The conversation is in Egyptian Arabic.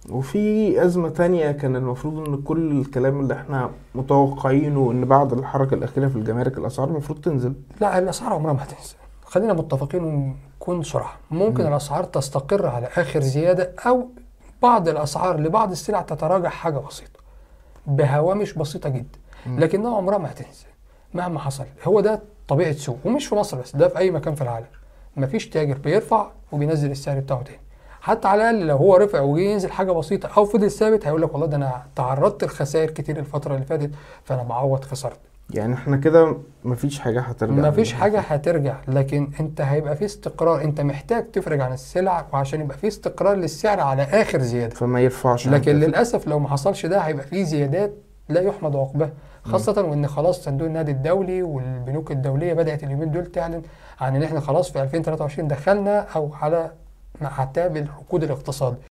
وفي أزمة تانية كان المفروض إن كل الكلام اللي إحنا متوقعينه إن بعد الحركة الأخيرة في الجمارك الأسعار المفروض تنزل لا الاسعار عمرها ما هتنزل خلينا متفقين ونكون صراحه ممكن مم. الاسعار تستقر على اخر زياده او بعض الاسعار لبعض السلع تتراجع حاجه بسيطه بهوامش بسيطه جدا مم. لكنها عمرها ما هتنزل مهما حصل هو ده طبيعه سوق ومش في مصر بس ده في اي مكان في العالم مفيش تاجر بيرفع وبينزل السعر بتاعه تاني حتى على الاقل لو هو رفع وجه ينزل حاجه بسيطه او فضل ثابت هيقول لك والله ده انا تعرضت لخسائر كتير الفتره اللي فاتت فانا بعوض خسارتي يعني إحنا كده مفيش حاجة هترجع ما فيش زي ما حاجة كانت. هترجع لكن انت هيبقى في استقرار انت محتاج تفرج عن السلع وعشان يبقى في استقرار للسعر على اخر زيادة فما يرفعش عن لكن كده. للأسف لو ما حصلش ده هيبقى في زيادات لا يحمد عقباها خاصة وان خلاص صندوق النقد الدولي والبنوك الدولية بدأت اليومين دول تعلن عن ان احنا خلاص في 2023 دخلنا او على اعتاب الركود الاقتصادي